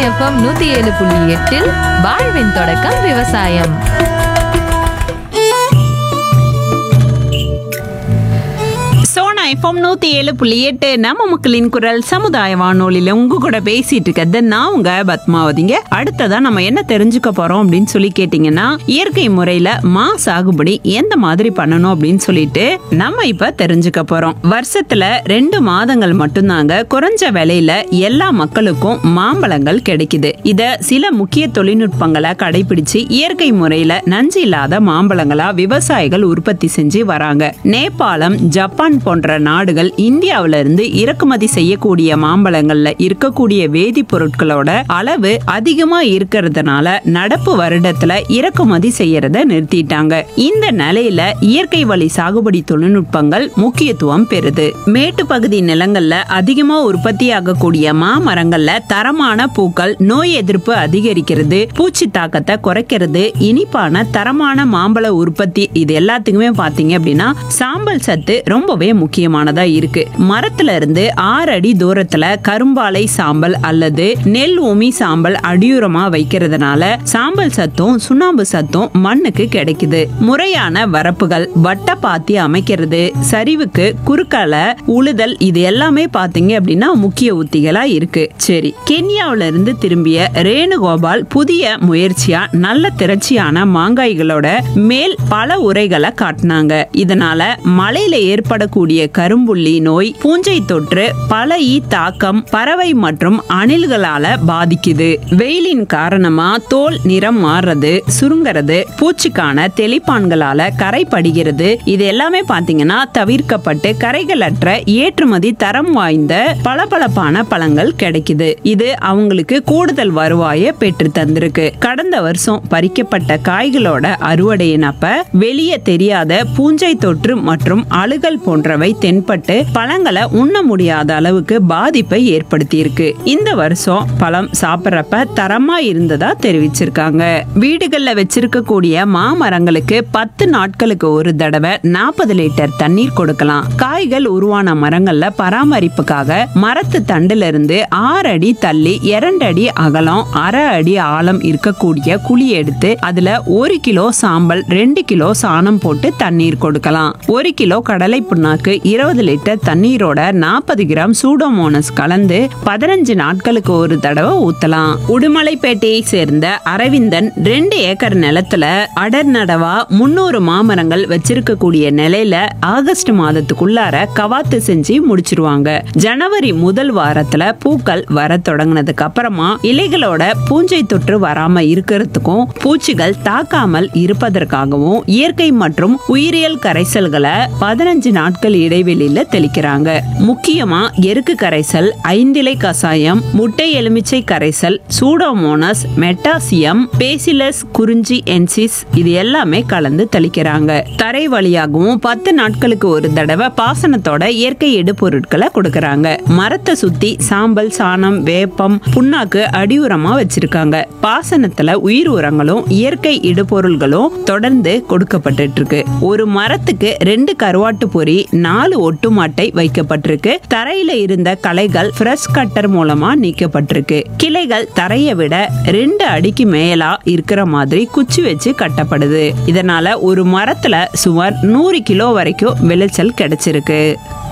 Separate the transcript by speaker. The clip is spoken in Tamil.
Speaker 1: எஃப்எம் நூத்தி ஏழு புள்ளி எட்டில் வாழ்வின் தொடக்கம் விவசாயம்
Speaker 2: சோனா எஃப்எம் நூத்தி ஏழு புள்ளி எட்டு நம்ம மக்களின் குரல் சமுதாய வானொலியில உங்க கூட பேசிட்டு இருக்கிறது நான் உங்க பத்மாவதிங்க அடுத்ததா நம்ம என்ன தெரிஞ்சுக்க போறோம் அப்படின்னு சொல்லி கேட்டீங்கன்னா இயற்கை முறையில மா சாகுபடி எந்த மாதிரி பண்ணணும் அப்படின்னு சொல்லிட்டு நம்ம இப்ப தெரிஞ்சுக்க போறோம் வருஷத்துல ரெண்டு மாதங்கள் மட்டும்தாங்க குறைஞ்ச விலையில எல்லா மக்களுக்கும் மாம்பழங்கள் கிடைக்குது இத சில முக்கிய தொழில்நுட்பங்களை கடைபிடிச்சு இயற்கை முறையில நஞ்சு இல்லாத மாம்பழங்களா விவசாயிகள் உற்பத்தி செஞ்சு வராங்க நேபாளம் ஜப்பான் போன்ற நாடுகள் இந்தியாவில இருந்து இறக்குமதி செய்யக்கூடிய மாம்பழங்கள்ல இருக்கக்கூடிய வேதிப்பொருட்களோட அளவு அதிகமா இருக்கிறதுனால நடப்பு வருடத்துல இறக்குமதி செய்யறத நிறுத்திட்டாங்க இந்த நிலையில இயற்கை வழி சாகுபடி தொழில்நுட்பங்கள் முக்கியத்துவம் பெறுது மேட்டு பகுதி நிலங்கள்ல அதிகமா உற்பத்தி ஆகக்கூடிய மாமரங்கள்ல தரமான பூக்கள் நோய் எதிர்ப்பு அதிகரிக்கிறது பூச்சி தாக்கத்தை குறைக்கிறது இனிப்பான தரமான மாம்பழ உற்பத்தி இது எல்லாத்துக்குமே பாத்தீங்க அப்படின்னா சாம்பல் சத்து ரொம்பவே முக்கியமானதா இருக்கு மரத்துல இருந்து ஆறு அடி தூரத்துல கரும்பாலை சாம்பல் அல்லது நெல் உமி சாம்பல் அடியுரமா வைக்கிறதுனால சாம்பல் சத்தும் சுண்ணாம்பு சத்தும் மண்ணுக்கு கிடைக்குது முறையான வரப்புகள் வட்ட பாத்தி அமைக்கிறது சரிவுக்கு குறுக்கால உழுதல் இது எல்லாமே பாத்தீங்க அப்படின்னா முக்கிய உத்திகளா இருக்கு சரி கென்யாவுல இருந்து திரும்பிய ரேணுகோபால் புதிய முயற்சியா நல்ல திரட்சியான மாங்காய்களோட மேல் பல உரைகளை காட்டினாங்க இதனால மலையில ஏற்படக்கூடிய கரும்புள்ளி நோய் பூஞ்சை தொற்று பல ஈ தாக்கம் பறவை மற்றும் அணில்களால பாதிக்குது வெயிலின் காரணமா தோல் நிறம் மாறுறது சுருங்கிறது பூச்சிக்கான தெளிப்பான்களால கரை படிகிறது இது எல்லாமே பாத்தீங்கன்னா தவிர்க்கப்பட்டு கரைகளற்ற ஏற்றுமதி தரம் வாய்ந்த பளபளப்பான பழங்கள் கிடைக்குது இது அவங்களுக்கு கூடுதல் வருவாயை பெற்று தந்திருக்கு கடந்த வருஷம் பறிக்கப்பட்ட காய்களோட அறுவடையினப்ப வெளியே தெரியாத பூஞ்சை தொற்று மற்றும் அழுகல் போன்றவை தென்பட்டு பழங்களை உண்ண முடியாத அளவுக்கு பாதிப்பை ஏற்படுத்தி இருக்கு இந்த வருஷம் பழம் சாப்பிட்றப்ப தரமா இருந்ததா தெரிவிச்சிருக்காங்க வீடுகள்ல வச்சிருக்கக்கூடிய மாமரங்களுக்கு பத்து நாட்களுக்கு ஒரு தடவை நாற்பது லிட்டர் தண்ணீர் கொடுக்கலாம் காய்கள் உருவான மரங்கள்ல பராமரிப்புக்காக மரத்து தண்டுல இருந்து ஆறு அடி தள்ளி இரண்டு அடி அகலம் அரை அடி ஆழம் இருக்கக்கூடிய குழி எடுத்து அதுல ஒரு கிலோ சாம்பல் ரெண்டு கிலோ சாணம் போட்டு தண்ணீர் கொடுக்கலாம் ஒரு கிலோ கடலை புண்ணாக்கு இருபது லிட்டர் தண்ணீரோட நாற்பது கிராம் சூடோமோனஸ் கலந்து பதினஞ்சு நாட்களுக்கு ஒரு தடவை ஊத்தலாம் உடுமலைப்பேட்டையை சேர்ந்த அரவிந்தன் ரெண்டு ஏக்கர் நிலத்துல அடர் நடவா முன்னூறு மாமரங்கள் வச்சிருக்கக்கூடிய நிலையில ஆகஸ்ட் மாதத்துக்குள்ளார கவாத்து செஞ்சு முடிச்சிருவாங்க ஜனவரி முதல் வாரத்துல பூக்கள் வர தொடங்கினதுக்கு அப்புறமா இலைகளோட பூஞ்சை தொற்று வராம இருக்கிறதுக்கும் பூச்சிகள் தாக்காமல் இருப்பதற்காகவும் இயற்கை மற்றும் உயிரியல் கரைசல்களை பதினஞ்சு நாட்கள் இடைவெளியில தெளிக்கிறாங்க முக்கியமா எருக்கு கரைசல் ஐந்திலை கசாயம் முட்டை எலுமிச்சை கரைசல் சூடோமோனஸ் மெட்டாசியம் பேசிலஸ் குறிஞ்சி என்சிஸ் இது எல்லாமே கலந்து தெளிக்கிறாங்க தரை வழியாகவும் பத்து நாட்களுக்கு ஒரு தடவை பாசனத்தோட இயற்கை இடுபொருட்களை கொடுக்கறாங்க மரத்தை சுத்தி சாம்பல் சாணம் வேப்பம் புண்ணாக்கு அடியுரமா வச்சிருக்காங்க பாசனத்துல உயிர் உரங்களும் இயற்கை இடுபொருள்களும் தொடர்ந்து கொடுக்கப்பட்டுட்டு இருக்கு ஒரு மரத்துக்கு ரெண்டு கருவாட்டு பொறி நாலு ஒட்டுமாட்டை வைக்கப்பட்டிருக்கு தரையில இருந்த களைகள் பிரஷ் கட்டர் மூலமா நீக்கப்பட்டிருக்கு கிளைகள் தரையை விட ரெண்டு அடிக்கு மேலா இருக்கிற மாதிரி குச்சி வச்சு கட்டப்படுது இதனால ஒரு மரத்துல சுமார் நூறு கிலோ வரைக்கும் விளைச்சல் கிடைச்சிருக்கு